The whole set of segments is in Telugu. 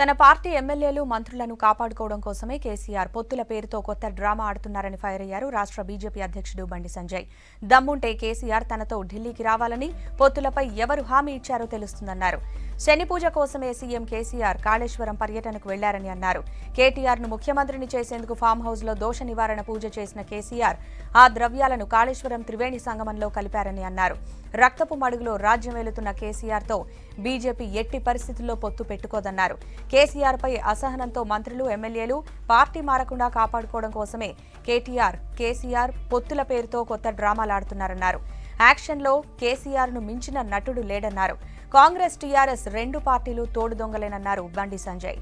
తన పార్టీ ఎమ్మెల్యేలు మంత్రులను కాపాడుకోవడం కోసమే కేసీఆర్ పొత్తుల పేరుతో కొత్త డ్రామా ఆడుతున్నారని ఫైర్ అయ్యారు రాష్ట్ర బీజేపీ అధ్యక్షుడు బండి సంజయ్ దమ్ముంటే కేసీఆర్ తనతో ఢిల్లీకి రావాలని పొత్తులపై ఎవరు హామీ ఇచ్చారో తెలుస్తుందన్నారు శని పూజ కోసమే సీఎం కేసీఆర్ కాళేశ్వరం పర్యటనకు వెళ్లారని అన్నారు కేటీఆర్ ను ముఖ్యమంత్రిని చేసేందుకు ఫామ్ హౌస్ లో దోష నివారణ పూజ చేసిన కేసీఆర్ ఆ ద్రవ్యాలను కాళేశ్వరం త్రివేణి సంగమంలో కలిపారని అన్నారు రక్తపు మడుగులో రాజ్యం వెళుతున్న కేసీఆర్ తో బీజేపీ ఎట్టి పరిస్థితుల్లో పొత్తు పెట్టుకోదన్నారు కేసీఆర్ పై అసహనంతో మంత్రులు ఎమ్మెల్యేలు పార్టీ మారకుండా కాపాడుకోవడం కోసమే కేటీఆర్ కేసీఆర్ పొత్తుల పేరుతో కొత్త డ్రామాలాడుతున్నారన్నారు యాక్షన్లో కేసీఆర్ ను మించిన నటుడు లేడన్నారు కాంగ్రెస్ టీఆర్ఎస్ రెండు పార్టీలు తోడు దొంగలేనన్నారు బండి సంజయ్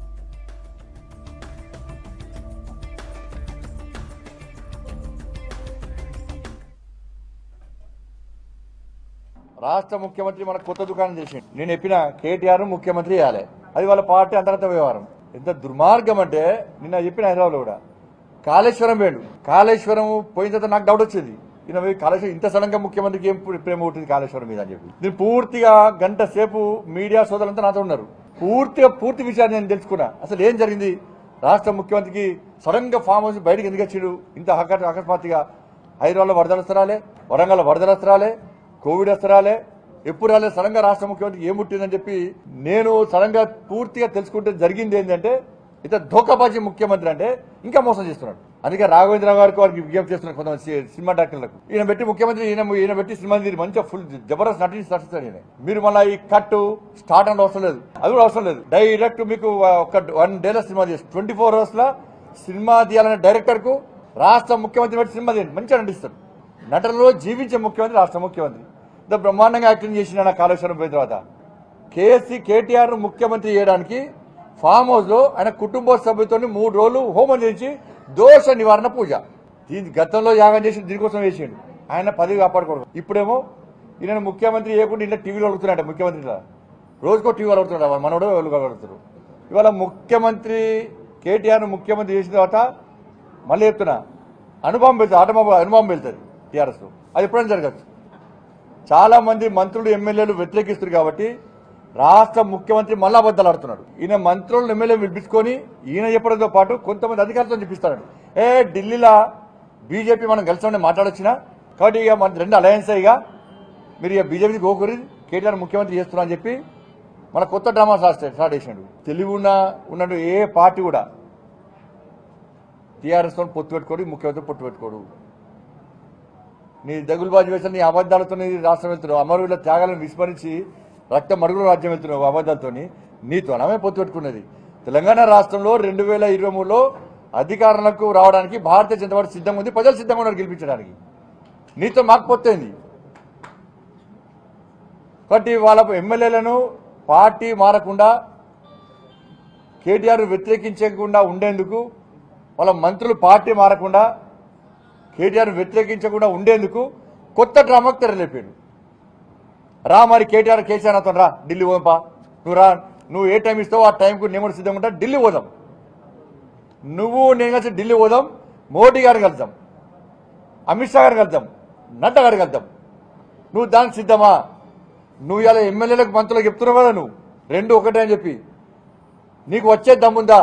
రాష్ట్ర ముఖ్యమంత్రి మన కొత్త దుకాణం చేసిండు నేను చెప్పిన కేటీఆర్ ముఖ్యమంత్రి చేయాలి అది వాళ్ళ పార్టీ అంతర్గత వ్యవహారం ఎంత దుర్మార్గం అంటే నిన్న చెప్పిన హైదరాబాద్ కూడా కాళేశ్వరం వేడు కాళేశ్వరం పోయిన తర్వాత నాకు డౌట్ వచ్చింది ఈయన పోయి కాళేశ్వరం ఇంత సడన్ గా ముఖ్యమంత్రికి ఏం ప్రేమ ఉంటుంది కాళేశ్వరం మీద అని చెప్పి నేను పూర్తిగా గంట సేపు మీడియా సోదరులంతా నాతో ఉన్నారు పూర్తిగా పూర్తి విషయాన్ని నేను తెలుసుకున్నా అసలు ఏం జరిగింది రాష్ట్ర ముఖ్యమంత్రికి సడన్ గా ఫామ్ హౌస్ బయటకు ఎందుకు వచ్చిండు ఇంత అక- అకస్మాత్తుగా హైదరాబాద్లో వరదలు వస్తరాలే వరంగల్ వరదలు వస్తరాలే కోవిడ్ వస్తరాలే ఎప్పుడు రాలేదు సడన్ గా రాష్ట్ర ముఖ్యమంత్రికి ఏం పుట్టిందని చెప్పి నేను సడన్ గా పూర్తిగా తెలుసుకుంటే జరిగింది ఏంటంటే ఇత ధోకాబాజీ ముఖ్యమంత్రి అంటే ఇంకా మోసం చేస్తున్నాడు అందుకే రాఘవేంద్ర గారికి వారికి విజ్ఞప్తి చేస్తున్నారు కొంతమంది సి- సినిమా డాక్టర్లకు ఈయన పెట్టి ముఖ్యమంత్రి ఈయన ఈయన పెట్టి సినిమా తీరి మంచిగా ఫుల్ జబర్దస్త్ నటించి నటిస్తాడు ఈయన మీరు మళ్ళీ ఈ కట్టు స్టార్ట్ అంటే అవసరం లేదు అది కూడా అవసరం లేదు డైరెక్ట్ మీకు ఒక వన్ డేలో సినిమా చేసి ట్వంటీ ఫోర్ అవర్స్ లో సినిమా తీయాలనే డైరెక్టర్ కు రాష్ట్ర ముఖ్యమంత్రి పెట్టి సినిమా తీయండి మంచిగా నటిస్తాడు నటనలో జీవించే ముఖ్యమంత్రి రాష్ట్ర ముఖ్యమంత్రి ఇంత బ్రహ్మాండంగా యాక్టింగ్ చేసిన నా కాళేశ్వరం పోయిన తర్వాత కేసీ కేటీఆర్ ముఖ్యమంత్రి చేయడానికి ఫామ్ హౌస్ లో ఆయన కుటుంబ సభ్యులతో మూడు రోజులు హోమం చేసి దోష నివారణ పూజ దీని గతంలో యాగం చేసి దీనికోసం వేసిండు ఆయన పదవి కాపాడుకోవడం ఇప్పుడేమో ఈయన ముఖ్యమంత్రి చేయకుండా ఇలా టీవీలో అడుగుతున్నాడు ముఖ్యమంత్రి ఇలా. రోజుకో టీవీలో అడుగుతున్నాడు వాళ్ళ మనోడు వాళ్ళు అడుగుతారు ఇవాళ ముఖ్యమంత్రి కేటీఆర్ ముఖ్యమంత్రి చేసిన తర్వాత మళ్ళీ చెప్తున్నా అనుభవం వెళ్తుంది ఆటోమొబైల్ అనుభవం వెళ్తుంది టీఆర్ఎస్ లో అది ఎప్పుడైనా జరగచ్చు చాలా మంది మంత్రులు ఎమ్మెల్యేలు వ్యతిరేకిస్తారు కాబట్టి రాష్ట్ర ముఖ్యమంత్రి మళ్ళా అబద్ధాలు ఆడుతున్నాడు ఈయన మంత్రులను ఎమ్మెల్యే పిలిపించుకొని ఈయన చెప్పడంతో పాటు కొంతమంది అధికారులతో చెప్పిస్తాడు ఏ ఢిల్లీలో బీజేపీ మనం కలిసి మాట్లాడొచ్చినా కాబట్టి ఇక మన రెండు అలయన్స్ ఇక మీరు ఇక బీజేపీ గోకూరి కేటీఆర్ ముఖ్యమంత్రి చేస్తున్నా అని చెప్పి మన కొత్త డ్రామా స్టార్ట్ స్టార్ట్ చేసినాడు తెలివి ఉన్న ఉన్నాడు ఏ పార్టీ కూడా టీఆర్ఎస్ తో పొత్తు పెట్టుకోడు ముఖ్యమంత్రి పొత్తు పెట్టుకోడు నీ దగులుబాజు వేసిన నీ అబద్ధాలతో నీ రాష్ట్రం వెళ్తున్నావు అమరుల త్యాగాలను విస్మరించి రక్త మరుగుల రాజ్యం వెళ్తున్నావు అబద్ధాలతో నీతో ఆమె పొత్తు పెట్టుకున్నది తెలంగాణ రాష్ట్రంలో రెండు వేల ఇరవై మూడులో అధికారంలోకి రావడానికి భారతీయ జనతా పార్టీ సిద్ధంగా ఉంది ప్రజలు సిద్ధంగా ఉన్నారు గెలిపించడానికి నీతో మాకు పొత్తైంది కాబట్టి వాళ్ళ ఎమ్మెల్యేలను పార్టీ మారకుండా కేటీఆర్ వ్యతిరేకించకుండా ఉండేందుకు వాళ్ళ మంత్రులు పార్టీ మారకుండా కేటీఆర్ వ్యతిరేకించకుండా ఉండేందుకు కొత్త డ్రామాకు తెరలేపాడు రా మరి కేటీఆర్ కేసీఆర్ అతను రా ఢిల్లీ పోదాంపా నువ్వు రా నువ్వు ఏ టైం ఇస్తావో ఆ టైంకు నేను కూడా సిద్ధంగా ఉంటా ఢిల్లీ పోదాం నువ్వు నేను కలిసి ఢిల్లీ పోదాం మోడీ గారిని కలుద్దాం అమిత్ షా గారిని కలుద్దాం నడ్డా గారిని కలుద్దాం నువ్వు దానికి సిద్ధమా నువ్వు ఇలా ఎమ్మెల్యేలకు మంత్రులకు చెప్తున్నావు కదా నువ్వు రెండు ఒకటే అని చెప్పి నీకు వచ్చే దమ్ముందా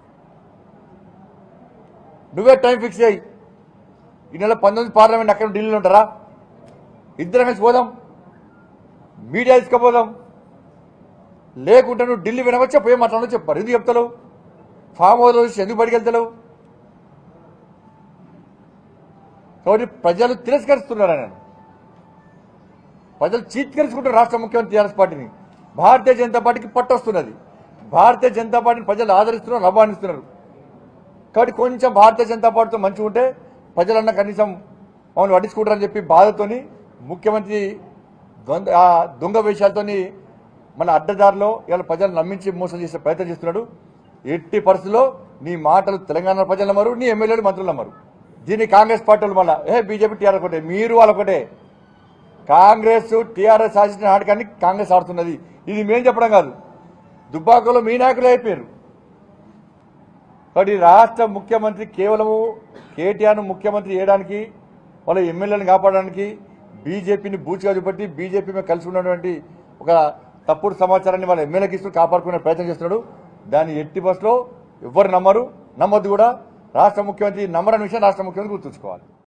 నువ్వే టైం ఫిక్స్ చేయి ఈ నెల పంతొమ్మిది పార్లమెంట్ అక్కడ ఢిల్లీలో ఉంటారా ఇద్దరం కలిసి పోదాం మీడియా తీసుకుపోదాం లేకుంటే నువ్వు ఢిల్లీ వినవచ్చా పోయి మాట్లాడో చెప్పారు ఎందుకు చెప్తావు ఫామ్ హౌస్ వచ్చి ఎందుకు బయటికి వెళ్తావు కాబట్టి ప్రజలు తిరస్కరిస్తున్నారు ఆయన ప్రజలు చీత్కరించుకుంటారు రాష్ట్ర ముఖ్యమంత్రి టీఆర్ఎస్ పార్టీని భారతీయ జనతా పార్టీకి పట్టొస్తున్నది భారతీయ జనతా పార్టీని ప్రజలు ఆదరిస్తున్నారు అభిమానిస్తున్నారు కాబట్టి కొంచెం భారతీయ జనతా పార్టీతో మంచిగా ఉంటే ప్రజలన్నా కనీసం మమ్మల్ని పట్టించుకుంటారని చెప్పి బాధతోని ముఖ్యమంత్రి దొంగ ఆ దొంగ వేషాలతోని మన అడ్డదారిలో ఇవాళ ప్రజలు నమ్మించి మోసం చేసే ప్రయత్నం చేస్తున్నాడు ఎట్టి పరిస్థితుల్లో నీ మాటలు తెలంగాణ ప్రజలు నమ్మరు నీ ఎమ్మెల్యేలు మంత్రులు నమ్మరు దీన్ని కాంగ్రెస్ పార్టీ వాళ్ళు మళ్ళా ఏ బీజేపీ టీఆర్ఎస్ ఒకటే మీరు వాళ్ళొకటే కాంగ్రెస్ టీఆర్ఎస్ ఆశించిన నాటకాన్ని కాంగ్రెస్ ఆడుతున్నది ఇది మేం చెప్పడం కాదు దుబ్బాకలో మీ నాయకులే అయిపోయారు కాబట్టి రాష్ట్ర ముఖ్యమంత్రి కేవలము కేటీఆర్ను ముఖ్యమంత్రి చేయడానికి వాళ్ళ ఎమ్మెల్యేలను కాపాడడానికి బీజేపీని బూచిగా చూపెట్టి బీజేపీ మీద కలిసి ఉన్నటువంటి ఒక తప్పుడు సమాచారాన్ని వాళ్ళ ఎమ్మెల్యేకి ఇస్తూ కాపాడుకునే ప్రయత్నం చేస్తున్నాడు దాన్ని ఎట్టి బస్సులో ఎవ్వరు నమ్మరు నమ్మొద్దు కూడా రాష్ట్ర ముఖ్యమంత్రి నమ్మరని విషయం రాష్ట్ర ముఖ్యమంత్రి గుర్తుంచుకోవాలి